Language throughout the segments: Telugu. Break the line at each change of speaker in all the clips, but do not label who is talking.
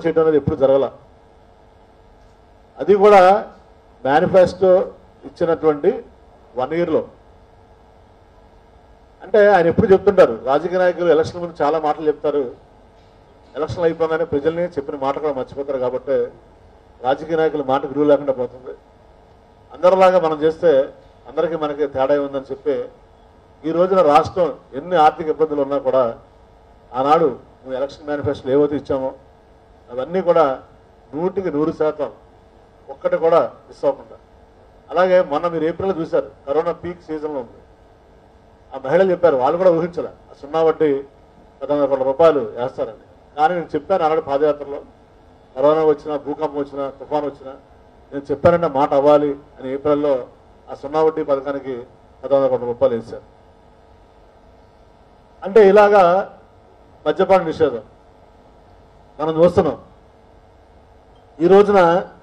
చేయడం అనేది ఎప్పుడు జరగల అది కూడా మేనిఫెస్టో ఇచ్చినటువంటి వన్ ఇయర్లో అంటే ఆయన ఎప్పుడు చెప్తుంటారు రాజకీయ నాయకులు ఎలక్షన్ ముందు చాలా మాటలు చెప్తారు ఎలక్షన్ అయిపోగానే ప్రజల్ని చెప్పిన మాట కూడా మర్చిపోతారు కాబట్టి రాజకీయ నాయకుల మాట విలువ లేకుండా పోతుంది అందరిలాగా మనం చేస్తే అందరికీ మనకి తేడా ఉందని చెప్పి ఈ రోజున రాష్ట్రం ఎన్ని ఆర్థిక ఇబ్బందులు ఉన్నా కూడా ఆనాడు నువ్వు ఎలక్షన్ మేనిఫెస్టోలు ఏవైతే ఇచ్చామో అవన్నీ కూడా నూటికి నూరు శాతం ఒక్కటి కూడా మిస్ అవ్వకుండా అలాగే మొన్న మీరు ఏప్రిల్ చూశారు కరోనా పీక్ సీజన్లో ఉంది ఆ మహిళలు చెప్పారు వాళ్ళు కూడా ఊహించలే ఆ సున్నా వడ్డీ పదహారు కోట్ల రూపాయలు వేస్తారని కానీ నేను చెప్పాను ఆనాడు పాదయాత్రలో కరోనా వచ్చినా భూకంపం వచ్చినా తుఫాన్ వచ్చినా నేను చెప్పానంటే మాట అవ్వాలి అని ఏప్రిల్లో ఆ సున్నా వడ్డీ పథకానికి పదహారు కోట్ల రూపాయలు వేశారు అంటే ఇలాగా మద్యపాన నిషేధం మనం చూస్తున్నాం ఈ రోజున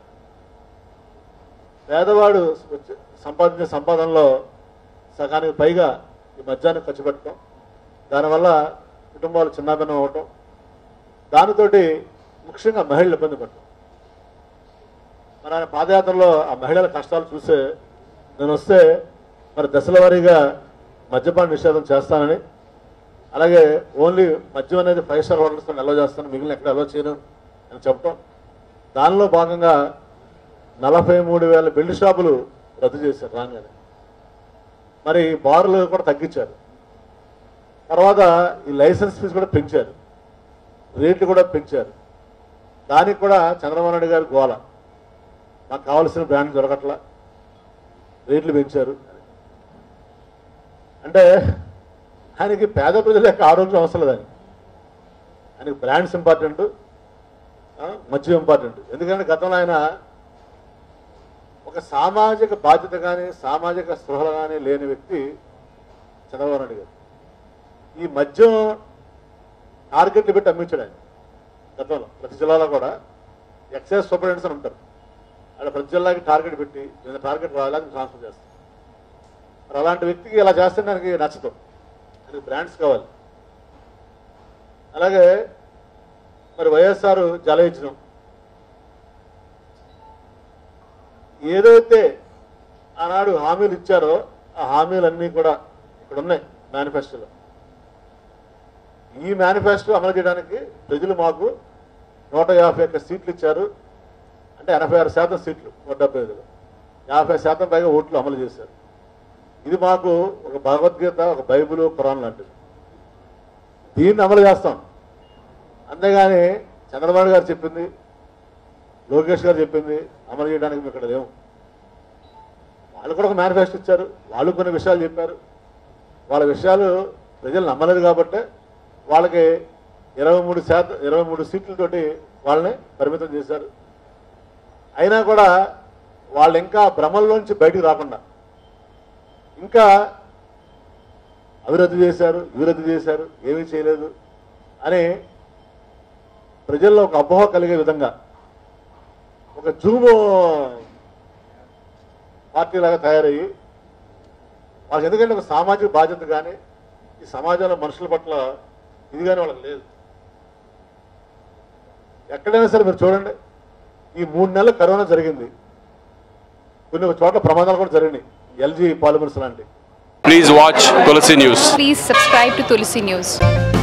పేదవాడు వచ్చే- సంపాదించే సంపాదనలో సగానికి పైగా ఈ మద్యాన్ని ఖర్చు పెట్టడం దానివల్ల కుటుంబాలు చిన్నాభిన్నం అవటం దానితోటి ముఖ్యంగా మహిళలు ఇబ్బంది పడటం మరి ఆయన పాదయాత్రలో ఆ మహిళల కష్టాలు చూసే నేను వస్తే మరి దశల వారీగా మద్యపాన నిషేధం చేస్తానని అలాగే ఓన్లీ మద్యం అనేది ఫైవ్ స్టార్ హోటల్స్తో నిల్వ చేస్తాను మిగిలిన ఎక్కడ నిల్వ చేయను అని చెప్పడం దానిలో భాగంగా నలభై మూడు వేల బిల్డ్ షాపులు రద్దు చేశారు రాగానే మరి బార్లు కూడా తగ్గించారు తర్వాత ఈ లైసెన్స్ ఫీజు కూడా పెంచారు రేట్లు కూడా పెంచారు దానికి కూడా చంద్రబాబు నాయుడు గారు గోల మాకు కావాల్సిన బ్రాండ్ దొరకట్లా రేట్లు పెంచారు అంటే ఆయనకి పేద ప్రజల యొక్క ఆరోగ్యం అవసరం లేదని ఆయనకి బ్రాండ్స్ ఇంపార్టెంట్ మద్యం ఇంపార్టెంట్ ఎందుకంటే గతంలో ఆయన ఒక సామాజిక బాధ్యత కానీ సామాజిక స్పృహలు కానీ లేని వ్యక్తి చంద్రబాబు నాయుడు గారు ఈ మద్యం టార్గెట్లు పెట్టి అమ్మించాడు ఆయన గతంలో ప్రతి జిల్లాలో కూడా ఎక్సైజ్ సూపరింటెండెంట్స్ అని ఉంటారు అక్కడ ప్రతి జిల్లాకి టార్గెట్ పెట్టి నేను టార్గెట్ రావాలని ట్రాన్స్ఫర్ చేస్తాను మరి అలాంటి వ్యక్తికి ఇలా చేస్తే నాకు నచ్చదు ఆయనకి బ్రాండ్స్ కావాలి అలాగే మరి వైఎస్ఆర్ జలయజ్ఞం ఏదైతే ఆనాడు హామీలు ఇచ్చారో ఆ హామీలన్నీ కూడా ఇక్కడ ఉన్నాయి మేనిఫెస్టోలో ఈ మేనిఫెస్టో అమలు చేయడానికి ప్రజలు మాకు నూట యాభై ఒక్క సీట్లు ఇచ్చారు అంటే ఎనభై ఆరు శాతం సీట్లు నూట డెబ్బై ఐదులో యాభై శాతం పైగా ఓట్లు అమలు చేశారు ఇది మాకు ఒక భగవద్గీత ఒక బైబిల్ ఖురాన్ లాంటిది దీన్ని అమలు చేస్తాం అంతేగాని చంద్రబాబు గారు చెప్పింది లోకేష్ గారు చెప్పింది అమలు చేయడానికి మేము ఇక్కడ లేవు వాళ్ళు కూడా ఒక మేనిఫెస్టో ఇచ్చారు వాళ్ళు కొన్ని విషయాలు చెప్పారు వాళ్ళ విషయాలు ప్రజలు నమ్మలేదు కాబట్టి వాళ్ళకి ఇరవై మూడు శాతం ఇరవై మూడు సీట్లతోటి వాళ్ళని పరిమితం చేశారు అయినా కూడా వాళ్ళు ఇంకా భ్రమల్లోంచి బయటికి రాకుండా ఇంకా అభివృద్ధి చేశారు అభివృద్ధి చేశారు ఏమీ చేయలేదు అని ప్రజల్లో ఒక అపోహ కలిగే విధంగా ఒక జూము పార్టీ లాగా తయారయ్యి వాళ్ళకి ఎందుకంటే ఒక సామాజిక బాధ్యత కానీ ఈ సమాజంలో మనుషుల పట్ల ఇది కానీ వాళ్ళకి లేదు ఎక్కడైనా సరే మీరు చూడండి ఈ మూడు నెలలు కరోనా జరిగింది కొన్ని చోట్ల ప్రమాదాలు కూడా జరిగినాయి ఎల్జీ పాలిమర్స్ లాంటి
Please watch Tulsi News.
Please subscribe to Tulsi News.